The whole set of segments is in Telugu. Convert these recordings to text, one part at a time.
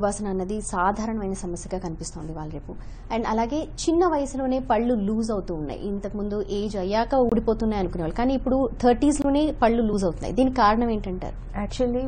వాసన అన్నది సాధారణమైన సమస్యగా కనిపిస్తోంది వాళ్ళ రేపు అండ్ అలాగే చిన్న వయసులోనే పళ్ళు లూజ్ అవుతూ ఉన్నాయి ఇంతకుముందు ఏజ్ అయ్యాక ఊడిపోతున్నాయి అనుకునేవాళ్ళు కానీ ఇప్పుడు థర్టీస్లోనే పళ్ళు లూజ్ అవుతున్నాయి దీనికి కారణం ఏంటంటారు యాక్చువల్లీ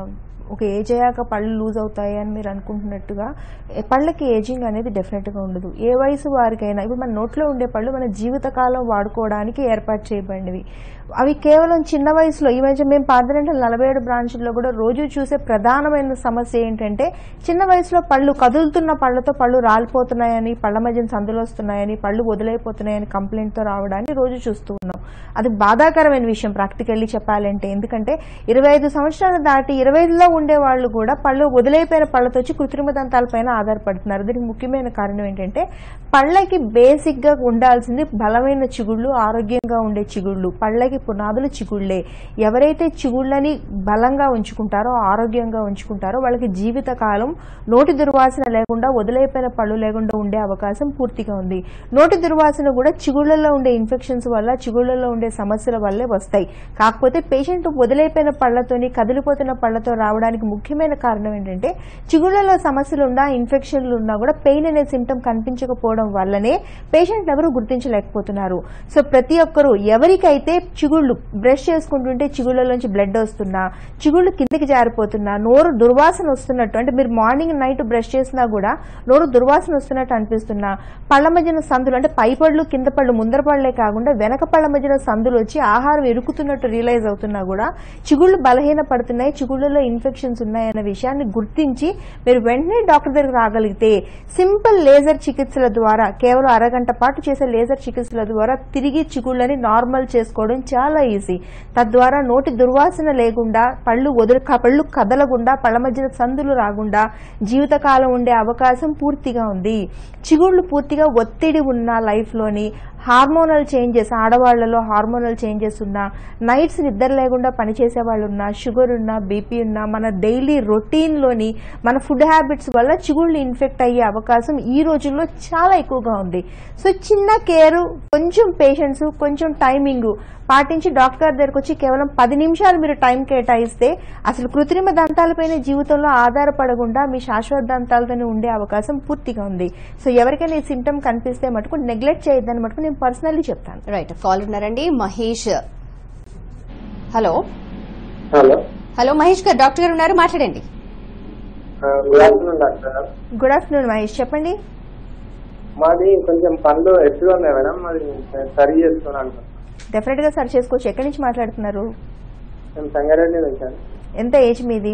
ఒక ఏజ్ అయ్యాక పళ్ళు లూజ్ అవుతాయి అని మీరు అనుకుంటున్నట్టుగా ఏ పళ్ళకి ఏజింగ్ అనేది డెఫినెట్గా ఉండదు ఏ వయసు వారికైనా ఇప్పుడు మన నోట్లో ఉండే పళ్ళు మన జీవితకాలం వాడుకోవడానికి ఏర్పాటు చేయబడినవి అవి కేవలం చిన్న వయసులో ఈ మధ్య మేము పాదరంటల నలభై ఏడు బ్రాంచ్ల్లో కూడా రోజు చూసే ప్రధానమైన సమస్య ఏంటంటే చిన్న వయసులో పళ్ళు కదులుతున్న పళ్ళతో పళ్ళు రాలిపోతున్నాయని పళ్ళ మధ్యన సందులు వస్తున్నాయని పళ్ళు వదిలైపోతున్నాయని కంప్లైంట్తో రావడాన్ని రోజు చూస్తూ ఉన్నాం అది బాధాకరమైన విషయం ప్రాక్టికల్లీ చెప్పాలంటే ఎందుకంటే ఇరవై ఐదు సంవత్సరాలు దాటి ఇరవై ఐదులో ఉండే వాళ్ళు కూడా పళ్ళు వదిలైపోయిన పళ్ళతో వచ్చి కృత్రిమ దంతాలపైన ఆధారపడుతున్నారు దీనికి ముఖ్యమైన కారణం ఏంటంటే పళ్ళకి బేసిక్ గా ఉండాల్సింది బలమైన చిగుళ్ళు ఆరోగ్యంగా ఉండే చిగుళ్ళు పళ్ళకి పునాదులు చిగుళ్ళే ఎవరైతే చిగుళ్ళని బలంగా ఉంచుకుంటారో ఆరోగ్యంగా ఉంచుకుంటారో వాళ్ళకి జీవితకాలం నోటి దుర్వాసన లేకుండా వదిలైపోయిన పళ్ళు లేకుండా ఉండే అవకాశం పూర్తిగా ఉంది నోటి దుర్వాసన కూడా చిగుళ్ళలో ఉండే ఇన్ఫెక్షన్స్ వల్ల చిగుళ్ళలో ఉండే సమస్యల వల్లే వస్తాయి కాకపోతే పేషెంట్ వదిలైపోయిన పళ్ళతోని కదిలిపోతున్న పళ్ళతో రావడానికి ముఖ్యమైన కారణం ఏంటంటే చిగుళ్ళలో సమస్యలు ఉన్నా ఇన్ఫెక్షన్లు ఉన్నా కూడా పెయిన్ అనే సిమ్టమ్ కనిపించకపోవడం వల్లనే పేషెంట్లు ఎవరు గుర్తించలేకపోతున్నారు సో ప్రతి ఒక్కరూ ఎవరికైతే చిగుళ్ళు బ్రష్ చేసుకుంటుంటే చిగుళ్ళలోంచి బ్లడ్ వస్తున్నా చిగుళ్ళు కిందికి జారిపోతున్నా నోరు దుర్వాసన వస్తున్నట్టు అంటే మీరు మార్నింగ్ నైట్ బ్రష్ చేసినా కూడా నోరు దుర్వాసన వస్తున్నట్టు అనిపిస్తున్నా పళ్ళ మధ్యన సందులు అంటే పై పళ్ళు కింద పళ్ళు ముందర పళ్ళే కాకుండా వెనక పళ్ళ మధ్యన సందులు వచ్చి ఆహారం ఎరుకుతున్నట్టు రియలైజ్ అవుతున్నా కూడా చిగుళ్ళు బలహీన పడుతున్నాయి చిగుళ్ళలో ఇన్ఫెక్షన్స్ ఉన్నాయన్న విషయాన్ని గుర్తించి మీరు వెంటనే డాక్టర్ దగ్గరికి రాగలిగితే సింపుల్ లేజర్ చికిత్సల ద్వారా కేవలం అరగంట పాటు చేసే లేజర్ చికిత్సల ద్వారా తిరిగి చిగుళ్ళని నార్మల్ చేసుకోవడం చాలా ఈజీ తద్వారా నోటి దుర్వాసన లేకుండా పళ్ళు వదులు క- పళ్ళు కదలకుండా పళ్ళ మధ్యన సందులు రాకుండా జీవితకాలం ఉండే అవకాశం పూర్తిగా ఉంది చిగుళ్ళు పూర్తిగా ఒత్తిడి ఉన్న లైఫ్లోని హార్మోనల్ చేంజెస్ ఆడవాళ్లలో హార్మోనల్ చేంజెస్ ఉన్నా నైట్స్ నిద్ర లేకుండా పనిచేసే వాళ్ళు ఉన్నా షుగర్ ఉన్నా బీపీ ఉన్నా మన డైలీ రొటీన్లోని మన ఫుడ్ హ్యాబిట్స్ వల్ల చిగుళ్ళు ఇన్ఫెక్ట్ అయ్యే అవకాశం ఈ రోజుల్లో చాలా ఎక్కువగా ఉంది సో చిన్న కేరు కొంచెం పేషెన్స్ కొంచెం టైమింగ్ పాటించి డాక్టర్ గారి దగ్గరకు వచ్చి కేవలం పది నిమిషాలు మీరు టైం కేటాయిస్తే అసలు కృత్రిమ దంతాలపైన జీవితంలో ఆధారపడకుండా మీ శాశ్వత దంతాలతోనే ఉండే అవకాశం పూర్తిగా ఉంది సో ఎవరికైనా ఈ సిమ్టమ్ కనిపిస్తే మటుకు నెగ్లెక్ట్ చేయొద్దని మటుకు నేను పర్సనల్లీ చెప్తాను రైట్ కాల్ ఉన్నారండి Mahesh hello hello hello Mahesh garu doctor garu ఉన్నారు మాట్లాడండి good afternoon doctor good afternoon Mahesh చెప్పండి మాది కొంచెం పనులు ఎక్కువ ఉన్నాయి మేడం అది సరి చేస్తున్నాను డెఫినెట్ గా సరి చేసుకోవచ్చు ఎక్కడి నుంచి మాట్లాడుతున్నారు మేము సంగారెడ్డి నుంచి అండి. ఎంత ఏజ్ మీది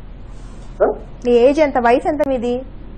ఆ? మీ ఏజ్ ఎంత వయసు ఎంత మీది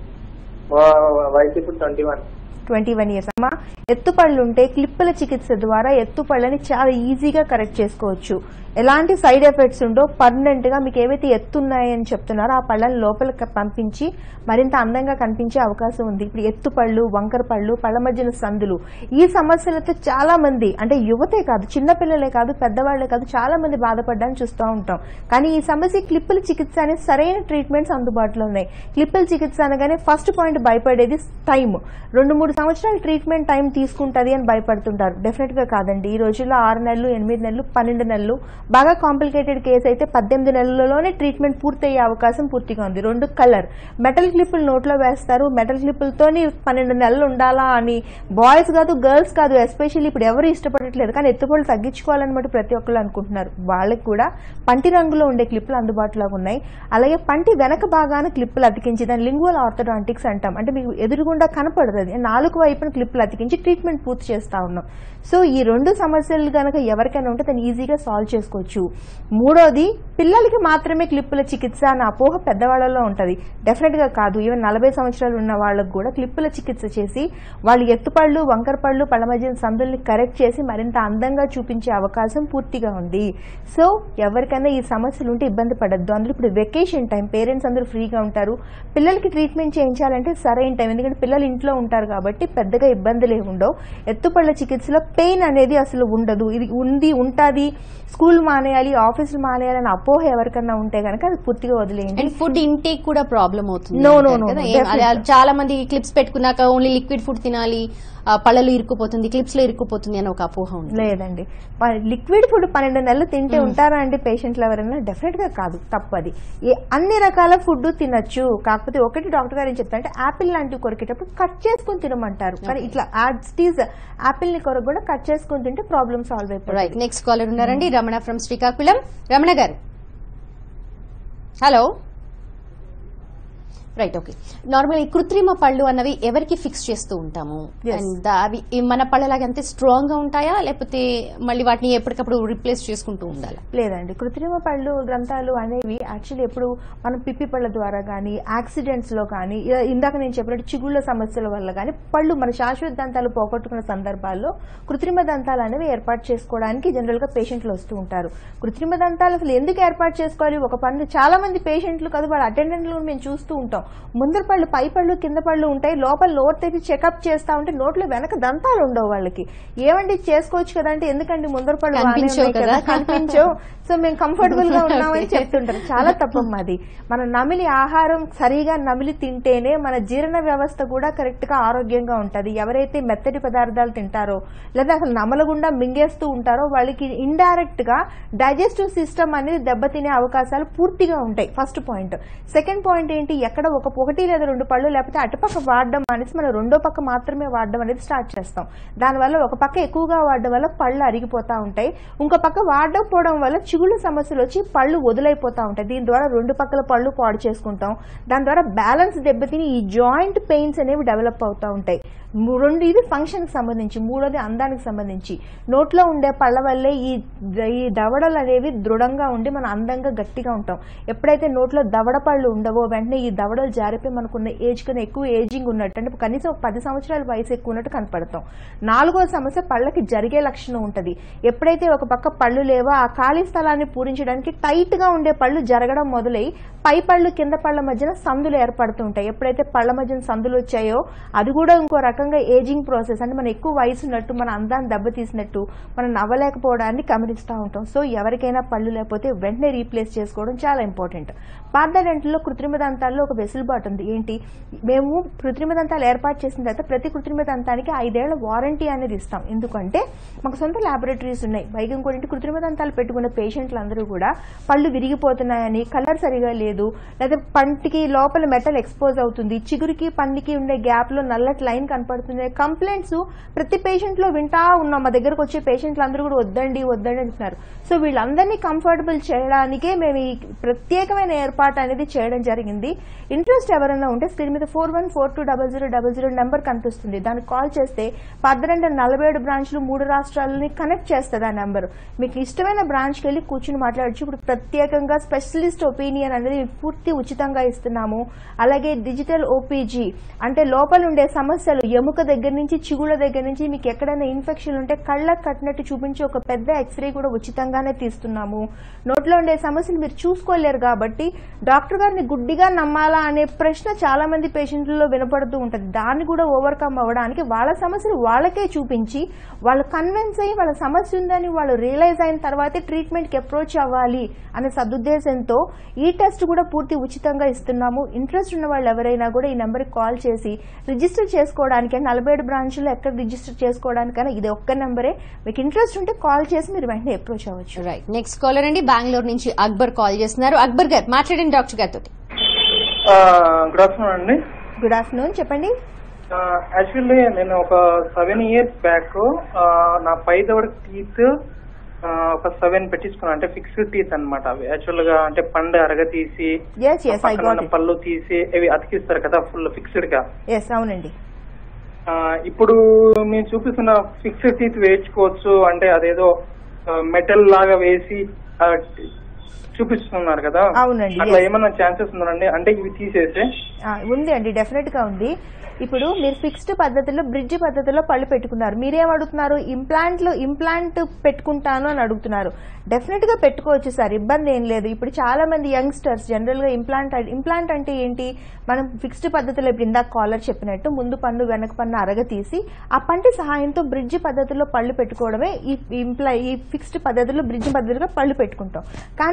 మా వయసు ఇప్పుడు twenty one twenty one years అమ్మా ఎత్తుపళ్ళు ఉంటే క్లిప్పుల చికిత్స ద్వారా ఎత్తుపళ్ళని చాలా ఈజీగా కరెక్ట్ చేసుకోవచ్చు ఎలాంటి సైడ్ ఎఫెక్ట్స్ ఉండో పర్మనెంట్ గా మీకు ఏవైతే ఎత్తున్నాయని చెప్తున్నారో ఆ పళ్ళని లోపలికి పంపించి మరింత అందంగా కనిపించే అవకాశం ఉంది ఇప్పుడు ఎత్తుపళ్ళు వంకర పళ్ళు పళ్ళ మధ్యన సందులు ఈ సమస్యలతో చాలా మంది అంటే యువతే కాదు చిన్నపిల్లలే కాదు పెద్దవాళ్లే కాదు చాలా మంది బాధపడడానికి చూస్తూ ఉంటాం కానీ ఈ సమస్య క్లిప్పుల చికిత్స అనే సరైన ట్రీట్మెంట్స్ అందుబాటులో ఉన్నాయి క్లిప్పుల చికిత్స అనగానే ఫస్ట్ పాయింట్ భయపడేది టైం రెండు మూడు సంవత్సరాలు ట్రీట్మెంట్ టైం తీసుకుంటది అని భయపడుతుంటారు డెఫినెట్ గా కాదండి ఈ రోజుల్లో ఆరు నెలలు ఎనిమిది నెలలు పన్నెండు నెలలు బాగా కాంప్లికేటెడ్ కేసు అయితే పద్దెనిమిది నెలల్లోనే ట్రీట్మెంట్ పూర్తయ్యే అవకాశం పూర్తిగా ఉంది రెండు కలర్ మెటల్ క్లిప్పులు నోట్లో వేస్తారు మెటల్ క్లిప్పులతోని పన్నెండు నెలలు ఉండాలా అని బాయ్స్ కాదు గర్ల్స్ కాదు ఎస్పెషల్లీ ఇప్పుడు ఎవరు ఇష్టపడట్లేదు కానీ ఎత్తుపళ్ళు తగ్గించుకోవాలని మటు ప్రతి ఒక్కళ్ళు అనుకుంటున్నారు వాళ్ళకి కూడా పంటి రంగులో ఉండే క్లిప్పులు అందుబాటులో ఉన్నాయి అలాగే పంటి వెనక భాగాన క్లిప్పులు అతికించి దాన్ని లింగువల్ ఆర్థోడాంటిక్స్ అంటాం అంటే మీకు ఎదురుగుండా కనపడదు అది నాలుగు వైపున క్లిప్పులు అతికించి ట్రీట్మెంట్ పూర్తి చేస్తా ఉన్నాం సో ఈ రెండు సమస్యలు కనుక ఎవరికైనా ఉంటే దాన్ని ఈజీగా సాల్వ్ చేసుకోవచ్చు మూడోది పిల్లలకి మాత్రమే క్లిప్పుల చికిత్స అన్న అపోహ పెద్దవాళ్ళలో ఉంటుంది డెఫినెట్ గా కాదు ఈవెన్ నలభై సంవత్సరాలు ఉన్న వాళ్ళకు కూడా క్లిప్పుల చికిత్స చేసి వాళ్ళు ఎత్తుపళ్ళు వంకర పళ్ళు పళ్ళ మధ్య సందుల్ని కరెక్ట్ చేసి మరింత అందంగా చూపించే అవకాశం పూర్తిగా ఉంది సో ఎవరికైనా ఈ సమస్యలు ఉంటే ఇబ్బంది పడద్దు అందులో ఇప్పుడు వెకేషన్ టైం పేరెంట్స్ అందరూ ఫ్రీగా ఉంటారు పిల్లలకి ట్రీట్మెంట్ చేయించాలంటే సరైన టైం ఎందుకంటే పిల్లలు ఇంట్లో ఉంటారు కాబట్టి పెద్దగా ఇబ్బందులు ఏమి ఉండవు ఎత్తుపళ్ళ చికిత్సలో పెయిన్ అనేది అసలు ఉండదు ఇది ఉంది ఉంటుంది స్కూల్ మానేయాలి ఆఫీసులు మానేయాలి అనే అపోహ ఎవరికన్నా ఉంటే కనుక అది పూర్తిగా వదిలేయండి అండ్ ఫుడ్ ఇంటేక్ కూడా ప్రాబ్లం అవుతుంది No, no, అంటారు no, కదా. no, ఏం- definitely. అలా చాలా మంది క్లిప్స్ పెట్టుకున్నాక ఓన్లీ లిక్విడ్ ఫుడ్ తినాలి ఆ, పళ్ళలో ఇరుక్కుపోతుంది క్లిప్స్ లో ఇరుక్కుపోతుంది అని ఒక అపోహ ఉంది లేదండి లిక్విడ్ ఫుడ్ పన్నెండు నెలలు తింటే ఉంటారా అండి పేషెంట్లు ఎవరైనా డెఫినెట్ గా కాదు తప్పది ఏ అన్ని రకాల ఫుడ్ తినొచ్చు కాకపోతే ఒకటి డాక్టర్ గారు ఏం చెప్తారంటే యాపిల్ లాంటివి కొరికేటప్పుడు కట్ చేసుకుని తినమంటారు కానీ ఇట్లా యాడ్స్టీజ్ యాపిల్ ని కొరకు కూడా కట్ చేసుకుని తింటే ప్రాబ్లమ్ సాల్వ్ అయిపోతుంది రైట్ నెక్స్ట్ కాలర్ ఉన్నారండి రమణ ఫ్రమ్ శ్రీకాకుళం రమణ గారు హలో రైట్ ఓకే నార్మల్ ఈ కృత్రిమ పళ్ళు అన్నవి ఎవరికి ఫిక్స్ చేస్తూ ఉంటాము Yes. అండ్ అవి ఈ మన పళ్ళలాగా అంతే స్ట్రాంగ్ గా ఉంటాయా లేకపోతే మళ్ళీ వాటిని ఎప్పటికప్పుడు రిప్లేస్ చేసుకుంటూ ఉండాలా లేదండి కృత్రిమ పళ్ళు గ్రంథాలు అనేవి యాక్చువల్లీ ఎప్పుడు మనం పిప్పి పళ్ళ ద్వారా కానీ యాక్సిడెంట్స్ లో కానీ ఇలా ఇందాక నేను చెప్పినట్టు చిగుళ్ళ సమస్యల వల్ల కానీ పళ్ళు మన శాశ్వత దంతాలు పోగొట్టుకున్న సందర్భాల్లో కృత్రిమ దంతాలు అనేవి ఏర్పాటు చేసుకోవడానికి జనరల్ గా పేషెంట్లు వస్తూ ఉంటారు కృత్రిమ దంతాలు అసలు ఎందుకు ఏర్పాటు చేసుకోవాలి ఒక పన్ను చాలా మంది పేషెంట్లు కదా వాళ్ళ అటెండెంట్లు మేము చూస్తూ ఉంటాం ముందర పళ్ళు పై పళ్ళు కింద పళ్ళు ఉంటాయి లోపల లోటు తెచ్చి చెకప్ చేస్తా ఉంటే నోట్లో వెనక దంతాలు ఉండవు వాళ్ళకి ఏమండి చేసుకోవచ్చు కదా అంటే ఎందుకండి ముందర పళ్ళు బాగానే కనిపించవు ఉన్నాయి కదా కదా. కనిపించవు సో మేము కంఫర్టబుల్ గా ఉన్నామని చెప్తుంటారు చాలా తప్పమ్మా అది మన నమిలి ఆహారం సరిగా నమిలి తింటేనే మన జీర్ణ వ్యవస్థ కూడా కరెక్ట్ గా ఆరోగ్యంగా ఉంటది ఎవరైతే మెత్తటి పదార్థాలు తింటారో లేదా అసలు నమలగుండా మింగేస్తూ ఉంటారో వాళ్ళకి ఇండైరెక్ట్ గా డైజెస్టివ్ సిస్టమ్ అనేది దెబ్బతినే అవకాశాలు పూర్తిగా ఉంటాయి ఫస్ట్ పాయింట్ సెకండ్ పాయింట్ ఏంటి ఎక్కడ ఒక ఒకటి లేదా రెండు పళ్ళు లేకపోతే అటుపక్క వాడడం అనేసి మనం రెండో పక్క మాత్రమే వాడడం అనేది స్టార్ట్ చేస్తాం దానివల్ల ఒక పక్క ఎక్కువగా వాడడం వల్ల పళ్ళు అరిగిపోతా ఉంటాయి ఇంకో పక్క వాడకపోవడం వల్ల చిగుళ్ళ సమస్యలు వచ్చి పళ్ళు వదిలైపోతా ఉంటాయి దీని ద్వారా రెండు పక్కల పళ్ళు పాడు చేసుకుంటాం దాని ద్వారా బ్యాలెన్స్ దెబ్బతిని ఈ జాయింట్ పెయిన్స్ అనేవి డెవలప్ అవుతా ఉంటాయి ము- రెండు ఇది ఫంక్షన్ కి సంబంధించి మూడోది అందానికి సంబంధించి నోట్లో ఉండే పళ్ళ వల్లే ఈ ద- ఈ దవడలు అనేవి దృఢంగా ఉండి మనం అందంగా గట్టిగా ఉంటాం ఎప్పుడైతే నోట్లో దవడ పళ్ళు ఉండవో వెంటనే ఈ దవడలు జారిపోయి మనకున్న ఏజ్ కన్నా ఎక్కువ ఏజింగ్ ఉన్నట్టు అంటే కనీసం ఒక పది సంవత్సరాల వయసు ఎక్కువ ఉన్నట్టు కనపడతాం నాలుగో సమస్య పళ్ళకి జరిగే లక్షణం ఉంటది ఎప్పుడైతే ఒక పక్క పళ్ళు లేవో ఆ ఖాళీ స్థలాన్ని పూరించడానికి టైట్ గా ఉండే పళ్ళు జరగడం మొదలై పై పళ్ళు కింద పళ్ళ మధ్యన సందులు ఏర్పడుతుంటాయి ఎప్పుడైతే పళ్ళ మధ్యన సందులు వచ్చాయో అది కూడా ఇంకో రకంగా ఏజింగ్ ప్రాసెస్ అంటే మన ఎక్కువ వయసు ఉన్నట్టు మన అందాన్ని దెబ్బతీసినట్టు మనం నవ్వలేకపోవడాన్ని గమనిస్తూ ఉంటాం సో ఎవరికైనా పళ్ళు లేకపోతే వెంటనే రీప్లేస్ చేసుకోవడం చాలా ఇంపార్టెంట్ పాత డెంటల్లో కృత్రిమ దంతాల్లో ఒక వెసులుబాటు ఉంది ఏంటి మేము కృత్రిమ దంతాలు ఏర్పాటు చేసిన తర్వాత ప్రతి కృత్రిమ దంతానికి ఐదేళ్ల వారంటీ అనేది ఇస్తాం ఎందుకంటే మాకు సొంత ల్యాబొరేటరీస్ ఉన్నాయి వైద్యం కూడా కృత్రిమ దంతాలు పెట్టుకున్న పేషెంట్లు అందరూ కూడా పళ్ళు విరిగిపోతున్నాయని కలర్ సరిగా లేదు లేదా పంటికి లోపల మెటల్ ఎక్స్పోజ్ అవుతుంది చిగురికి పన్నుకి ఉండే గ్యాప్ లో నల్లటి లైన్ కనపడుతుంది కంప్లైంట్స్ ప్రతి పేషెంట్ లో వింటా ఉన్నాం మా దగ్గరకు వచ్చే పేషెంట్లు అందరూ కూడా వద్దండి వద్దండి అంటున్నారు సో వీళ్ళందరినీ కంఫర్టబుల్ చేయడానికే మేము ఈ ప్రత్యేకమైన ఏర్పాటు అనేది చేయడం జరిగింది ఇంట్రెస్ట్ ఎవరైనా ఉంటే స్క్రీన్ మీద four one four two double zero double zero number కనిపిస్తుంది దానికి కాల్ చేస్తే పద్దరెండు నలభై ఏడు బ్రాంచ్లు మూడు రాష్ట్రాలని కనెక్ట్ చేస్తుంది ఆ నెంబర్ మీకు ఇష్టమైన బ్రాంచ్కి వెళ్ళి కూర్చుని మాట్లాడచ్చు ఇప్పుడు ప్రత్యేకంగా స్పెషలిస్ట్ ఒపీనియన్ అనేది మీకు పూర్తి ఉచితంగా ఇస్తున్నాము అలాగే డిజిటల్ ఓపీజీ అంటే లోపల ఉండే సమస్యలు ఎముక దగ్గర నుంచి చిగుళ్ళ దగ్గర నుంచి మీకు ఎక్కడైనా ఇన్ఫెక్షన్ ఉంటే కళ్ళకు కట్టినట్టు చూపించి ఒక పెద్ద ఎక్స్రే కూడా ఉచితంగానే తీస్తున్నాము నోట్లో ఉండే సమస్యలు మీరు చూసుకోలేరు కాబట్టి డాక్టర్ గారిని గుడ్డిగా నమ్మాలా అనే ప్రశ్న చాలా మంది పేషెంట్లలో వినపడుతూ ఉంటుంది దాన్ని కూడా ఓవర్కమ్ అవ్వడానికి వాళ్ళ సమస్యలు వాళ్ళకే చూపించి వాళ్ళు కన్విన్స్ అయ్యి వాళ్ళ సమస్య ఉందని వాళ్ళు రియలైజ్ అయిన తర్వాతే ట్రీట్మెంట్కి అప్రోచ్ అవ్వాలి అనే సదుద్దేశంతో ఈ టెస్ట్ కూడా పూర్తి ఉచితంగా ఇస్తున్నాము ఇంట్రెస్ట్ ఉన్న వాళ్ళు ఎవరైనా కూడా ఈ నెంబర్కి కాల్ చేసి రిజిస్టర్ చేసుకోవడానికి నలభై ఏడు బ్రాంచ్లో ఎక్కడ రిజిస్టర్ చేసుకోవడానికైనా ఇది ఒక్క నెంబరే మీకు ఇంట్రెస్ట్ ఉంటే కాల్ చేసి మీరు వెంటనే అప్రోచ్ అవ్వచ్చు రైట్ నెక్స్ట్ కాలర్ అండి బెంగళూరు నుంచి అక్బర్ కాల్ చేస్తున్నారు అక్బర్ గారు మాట్లాడండి డాక్టర్ గారితో గుడ్ ఆఫ్టర్నూన్ అండి గుడ్ ఆఫ్టర్నూన్ చెప్పండి యాక్చువల్లీ నేను ఒక సెవెన్ ఇయర్స్ బ్యాక్ నా పై దవడ టీత్ ఒక సెవెన్ పెట్టించుకున్నాను అంటే ఫిక్స్డ్ టీత్ అన్నమాట అవి యాక్చువల్ గా అంటే పండు అరగ తీసి ఎస్ ఎస్ ఐ పక్కన గాట్ ఉన్న పళ్ళు తీసి అవి అతికిస్తారు కదా ఫుల్ ఫిక్స్డ్ గా ఎస్ అవునండి ఆ, ఇప్పుడు మేము చూపిస్తున్న ఫిక్స్డ్ టీత్ వేయించుకోవచ్చు అంటే అదేదో మెటల్ లాగా వేసి ఆ, చూపిస్తున్నారు కదా అవునండి, అట్లా yes. ఏమన్నా ఛాన్సెస్ ఉందండి అంటే ఇవి తీసేసి ఆ, ఉంది అండి డెఫినెట్ గా ఉంది ఇప్పుడు మీరు ఫిక్స్డ్ పద్ధతిలో బ్రిడ్జ్ పద్ధతిలో పళ్ళు పెట్టుకున్నారు మీరేం అడుగుతున్నారు ఇంప్లాంట్ లో ఇంప్లాంట్ పెట్టుకుంటాను అని అడుగుతున్నారు డెఫినెట్ గా పెట్టుకోవచ్చు సార్ ఇబ్బంది ఏం లేదు ఇప్పుడు చాలా మంది యంగ్స్టర్స్ జనరల్ గా ఇంప్లాంట్ ఇంప్లాంట్ అంటే ఏంటి మనం ఫిక్స్డ్ పద్ధతిలో ఇప్పుడు ఇందాక కాలర్ చెప్పినట్టు ముందు పన్ను వెనక పన్ను అరగ తీసి ఆ పంటి సహాయంతో బ్రిడ్జ్ పద్ధతిలో పళ్ళు పెట్టుకోవడమే ఈ ఇంప్లా ఈ ఫిక్స్డ్ పద్ధతిలో బ్రిడ్జ్ పద్ధతిలో పళ్ళు పెట్టుకుంటాం కానీ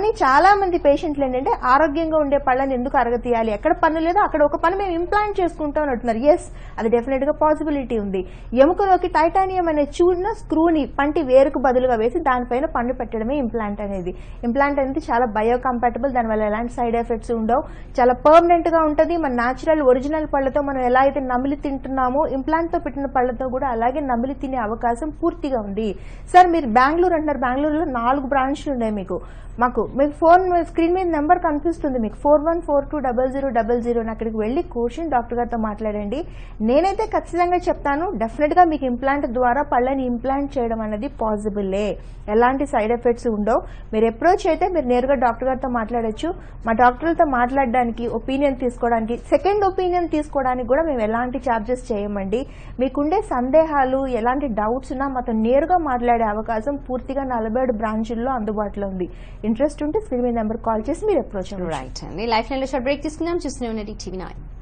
కానీ చాలా మంది పేషెంట్లు ఏంటంటే ఆరోగ్యంగా ఉండే పళ్ళని ఎందుకు అరగతీయాలి ఎక్కడ పన్ను లేదో అక్కడ ఒక పన్ను మేము ఇంప్లాంట్ చేసుకుంటాం అంటున్నారు ఎస్ అది డెఫినెట్ గా పాసిబిలిటీ ఉంది ఎముకలోకి టైటానియం అనే చూడిన స్క్రూని పంటి వేరుకు బదులుగా వేసి దానిపైన పన్ను పెట్టడమే ఇంప్లాంట్ అనేది ఇంప్లాంట్ అనేది చాలా బయో కంపాటబుల్ దానివల్ల ఎలాంటి సైడ్ ఎఫెక్ట్స్ ఉండవు చాలా పర్మనెంట్ గా ఉంటుంది మన న్యాచురల్ ఒరిజినల్ పళ్ళతో మనం ఎలా అయితే నమిలి తింటున్నామో ఇంప్లాంట్ తో పెట్టిన పళ్ళతో కూడా అలాగే నమిలి తినే అవకాశం పూర్తిగా ఉంది సార్ మీరు బెంగళూరు అంటున్నారు బెంగళూరులో నాలుగు బ్రాంచ్లు ఉన్నాయి మీకు మాకు మీకు ఫోన్ స్క్రీన్ మీద నెంబర్ కనిపిస్తుంది మీకు four one four two double zero double zero అక్కడికి వెళ్ళి కూర్చుని డాక్టర్ గారితో మాట్లాడండి నేనైతే ఖచ్చితంగా చెప్తాను డెఫినెట్ గా మీకు ఇంప్లాంట్ ద్వారా పళ్ళని ఇంప్లాంట్ చేయడం అనేది పాసిబుల్లే ఎలాంటి సైడ్ ఎఫెక్ట్స్ ఉండవు మీరు అప్రోచ్ అయితే మీరు నేరుగా డాక్టర్ గారితో మాట్లాడొచ్చు మా డాక్టర్లతో మాట్లాడడానికి ఒపీనియన్ తీసుకోవడానికి సెకండ్ ఒపీనియన్ తీసుకోవడానికి కూడా మేము ఎలాంటి ఛార్జెస్ చేయమండి మీకుండే సందేహాలు ఎలాంటి డౌట్స్ ఉన్నా మాతో నేరుగా మాట్లాడే అవకాశం పూర్తిగా నలభై ఏడు బ్రాంచుల్లో అందుబాటులో ఉంది ఇంట్రెస్ట్ ఉంటే స్క్రీన్ మీద నెంబర్ కాల్ చేసి మీరు అప్రోచ్ అవ్వండి రైట్ అండి లైఫ్ లైన్ లో షార్ట్ బ్రేక్ తీసుకుందాం చూస్తూనే ఉన్నది టీవీ నైన్